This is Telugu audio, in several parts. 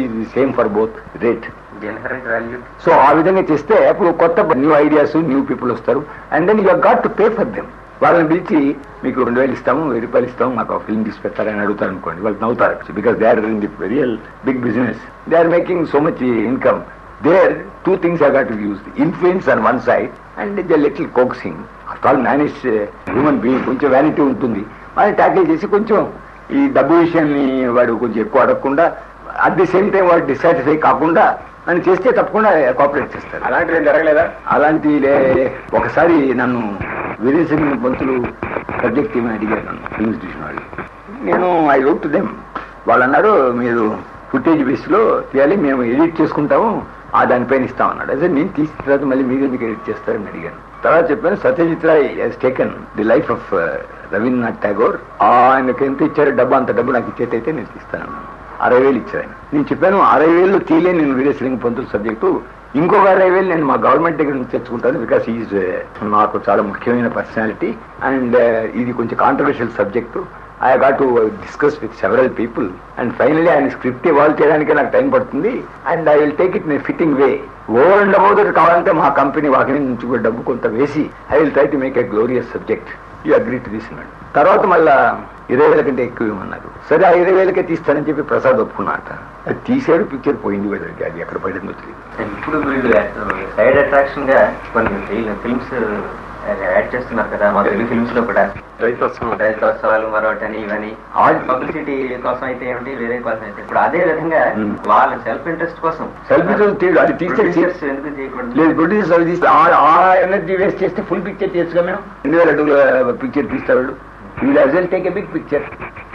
The same for both rate inherent value so ఆ విధంగా చేస్తే అప్పుడు కొత్త న్యూ ఐడియాస్ న్యూ పీపుల్ వస్తారు and then you got to pay for them వాళ్ళని పిలిచి మీకు రెండు వేలు ఇస్తాము వెయ్యి రూపాయలు ఇస్తాము మాకు ఆ ఫిల్మ్ తీసి పెట్టారని అడుగుతారు అనుకోండి వాళ్ళు నవ్వుతారు because they are in the real big business they are making so much income there two things I got use influence on one side and the little coaxing all manage human being కొంచెం వ్యానిటీ ఉంటుంది వాళ్ళని ట్యాకిల్ చేసి కొంచెం ఈ డబ్బు విషయాన్ని వాడు కొంచెం ఎక్కువ అడగకుండా అట్ ది సేమ్ టైం వాడు డిసాటిస్ఫై కాకుండా అని చేస్తే తప్పకుండా కోఆపరేట్ చేస్తారు అలాంటిది ఏం జరగలేదా అలాంటి లే- ఒకసారి నన్ను వీరేసింగ్ పంతులు సబ్జెక్ట్ ఏమని అడిగారు నన్ను ఫిల్మ్స్ చూసిన వాళ్ళు నేను ఐ రోట్ టు దెమ్ వాళ్ళు అన్నారు మీరు ఫుటేజ్ బేస్ లో తీయాలి మేము ఎడిట్ చేసుకుంటాము ఆ దానిపైన ఇస్తామన్నాడు అదే నేను తీసిన తర్వాత మళ్ళీ మీరు ఎందుకు ఎడిట్ చేస్తారని అడిగాను తర్వాత చెప్పాను Satyajit Ray he's taken the life of Rabindranath Tagore ఆయనకి ఎంత ఇచ్చారు డబ్బు అంత డబ్బు నాకు ఇచ్చేటైతే నేను తీస్తాను అరవై వేలు ఇచ్చారు ఆయన నేను చెప్పాను అరవై వేలు తీలే నేను వీరేశ్వరింగ్ పంతులు సబ్జెక్టు ఇంకొక అరవై వేలు నేను మా గవర్నమెంట్ దగ్గర నుంచి తెచ్చుకుంటాను బికాస్ ఈజ్ నాకు చాలా ముఖ్యమైన పర్సనాలిటీ అండ్ ఇది కొంచెం controversial subject I got to discuss with several people and finally ఆయన స్క్రిప్ట్ ఇవాల్వ్ చేయడానికి నాకు టైం పడుతుంది and I will take it in fitting way over and about it కావాలంటే మా కంపెనీ వాకిని నుంచి కూడా డబ్బు కొంత వేసి I will try to make a glorious subject you agree to this అన్నాడు తర్వాత మళ్ళా ఇరవై వేల కంటే ఎక్కువ ఇవ్వమన్నారు సరే ఆ ఇరవై వేలకే తీస్తానని చెప్పి ప్రసాద్ ఒప్పుకున్నట అది తీసాడు పిక్చర్ పోయింది వీళ్ళకి అది ఎక్కడ పడిందో తెలియదు ఇప్పుడు మీరు సైడ్ అట్రాక్షన్ గా కొన్ని ఫిల్మ్స్ యాడ్ చేస్తున్నారు కదా మా తెలుగు ఫిల్మ్స్ లో కూడా రైతోత్సవాలు మరొకటని ఇవని ఆ- పబ్లిసిటీ కోసం అయితే ఏమిటి వేరే కోసం అయితే ఇప్పుడు అదే విధంగా Hmm. వాళ్ళ సెల్ఫ్ ఇంట్రెస్ట్ కోసం సెల్ఫీ తీయడు అది తీస్తే Producers ఎందుకు చేయకూడదు లేదు ప్రొడ్యూసర్ అవి తీస్తే ఆ- ఆ ఎనర్జీ వేస్ట్ చేస్తే ఫుల్ పిక్చర్ చేయొచ్చుగా మేము రెండు వేల అడుగుల పిక్చర్ తీస్తాడు వీళ్ళు as well take a big picture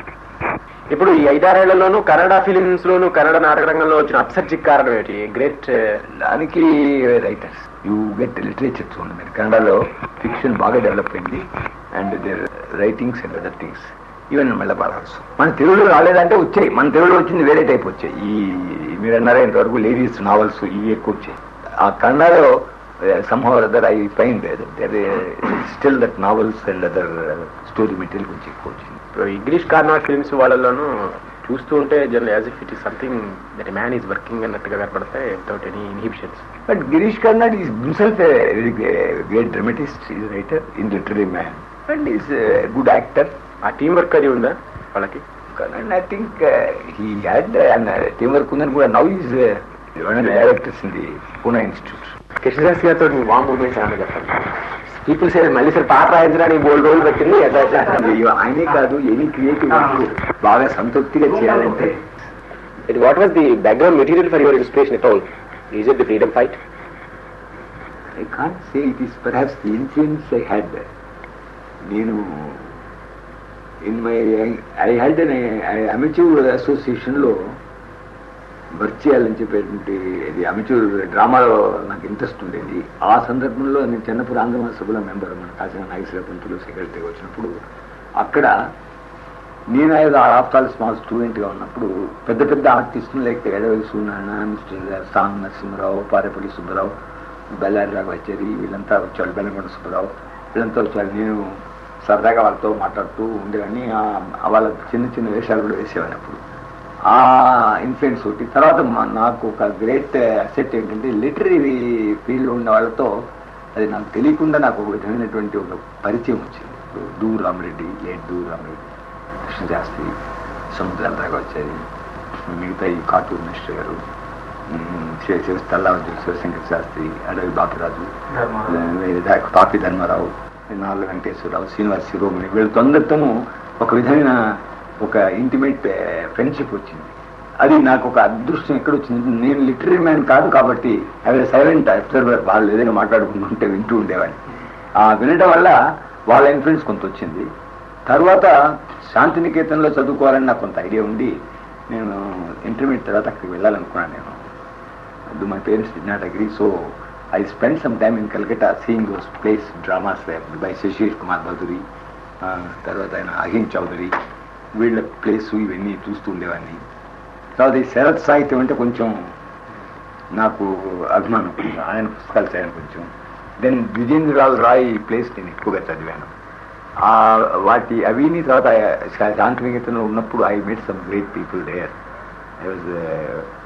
ఇప్పుడు ఈ ఐదారేళ్లలోనూ కన్నడ ఫిలిమ్స్ లోను కన్నడ నాటక రంగంలో వచ్చిన అప్సర్జిక్ కారణం ఏంటి గ్రేట్ దానికి రైటర్స్ యూ గెట్ లిటరేచర్ చూడండి మీరు కన్నడలో ఫిక్షన్ బాగా డెవలప్ అయింది and their writings and other things even మళ్ళీ బాలర్స్ మన తెలుగులో రాలేదంటే వచ్చాయి మన తెలుగులో వచ్చింది వేరే టైప్ వచ్చాయి ఈ మీరు అన్నారా ఇంతవరకు లేడీస్ నావల్స్ ఇవి ఎక్కువ వచ్చాయి ఆ కన్నడలో somehow other I find still that novels and other story material కొంచెం ఎక్కువ వచ్చింది ఇంగ్లీష్ కార్నాట్ ఫిల్మ్స్ వాళ్ళలోనూ చూస్తూ ఉంటే general as if it is something that man is working అన్నట్టుగా కనపడతాయి without any inhibitions But Girish Karnad is himself a very g- great dramatist, he's a writer, in literary man, and he's a good actor. ఆ టీం వర్క్ అది ఉందా వాళ్ళకి And I think uh, he had uh, and uh, teamwork Kundan Kuda now he's uh, one of the directors in the Pune Institute. Krishnadas గారితో వామ్ మూమెంట్స్ ఏమన్నా చెప్పండి పీపుల్ సే మళ్ళీ సార్ పాట రాయించడానికి బోల్డ్ రోజులు పెట్టింది ఎట్లా ఎట్లా? ఇవి ఆయనే కాదు ఎనీ క్రియేటివ్ బాగా సంతృప్తిగా చేయాలంటే what was the background material for your inspiration at all is it the freedom fight I can't say it is perhaps the influence I had. నేను in my I had an amateur అసోసియేషన్లో వర్క్ చేయాలని చెప్పేటువంటి ఇది అమెచ్యూర్ డ్రామాలో నాకు ఇంట్రెస్ట్ ఉండేది ఆ సందర్భంలో నేను చిన్నప్పుడు ఆంధ్ర సభలో మెంబర్ మన కాసిన నాగేశ్వర పంతులు సెక్రటరీ వచ్చినప్పుడు అక్కడ నేను ఐదు ఆఫ్టర్ ఆల్ స్మాల్ స్టూడెంట్గా ఉన్నప్పుడు పెద్ద పెద్ద ఆర్టిస్టులు లైక్ ఎడవల్లి సూనారాయణ మిస్టర్ సాంగ్ నరసింహరావు పారేపల్లి సుబ్బరావు బెల్లారి రాఘవచ్చారి వీళ్ళంతా వచ్చారు బెల్లకొండ సుబ్బరావు వీళ్ళంతా వచ్చారు నేను సరదాగా వాళ్ళతో మాట్లాడుతూ ఉండేవాడిని ఆ- వాళ్ళ చిన్న చిన్న వేషాలు కూడా వేసేవాడిని అప్పుడు ఆ ఇన్ఫ్లుయెన్స్ ఒకటి తర్వాత మా- నాకు ఒక గ్రేట్ అసెట్ ఏంటంటే లిటరీ ఫీల్డ్ ఉన్న వాళ్ళతో అది నాకు తెలియకుండా నాకు ఒక విధమైనటువంటి ఒక పరిచయం వచ్చింది ఇప్పుడు దూ రామరెడ్డి లేట్ దూ రామరెడ్డి కృష్ణశాస్త్రి సముద్రాల దాకా వచ్చేది మిగతా ఈ కార్టూన్ మినిస్టర్ గారు ఉమ్, శివ- శివ తల్లావతి శివశంకర్ శాస్త్రి అడవి బాపిరాజు ధర్మారావు. తాపి ధర్మారావు నాలుగు వెంకటేశ్వరరావు శ్రీనివాస్ శిరోమణి వీళ్ళతో అందరితోనూ ఒక విధమైన ఒక ఇంటిమేట్ ఫ్రెండ్షిప్ వచ్చింది అది నాకు ఒక అదృష్టం ఎక్కడ వచ్చింది నేను లిటరీ మ్యాన్ కాదు కాబట్టి అవి సైలెంట్ అబ్జర్వర్ వాళ్ళు ఏదైనా మాట్లాడుకుంటుంటే వింటూ ఉండేవాడిని ఆ వినడం వల్ల వాళ్ళ ఇన్ఫ్లుయెన్స్ కొంత వచ్చింది తర్వాత శాంతినికేతన్లో చదువుకోవాలని నాకు కొంత ఐడియా ఉండి నేను ఇంటర్మీడియట్ తర్వాత అక్కడికి వెళ్ళాలనుకున్నాను నేను do my parents did not agree, so I spent some time in Calcutta seeing those plays, dramas there by Shashir Kumar Bhaduri, uh, తర్వాత ఆయన అహిన్ చౌదరి వీళ్ళ ప్లేస్ ఇవన్నీ చూస్తూ ఉండేవాడిని తర్వాత ఈ శరత్ సాహిత్యం అంటే కొంచెం నాకు అభిమానం కొంచెం ఆయన పుస్తకాలు చదివాను కొంచెం దెన్ విజేంద్రరావు రాయ్ ప్లేస్ నేను ఎక్కువగా చదివాను ఆ వాటి అవిని తర్వాత శాంతినికేతన్లో ఉన్నప్పుడు I met some great people there I was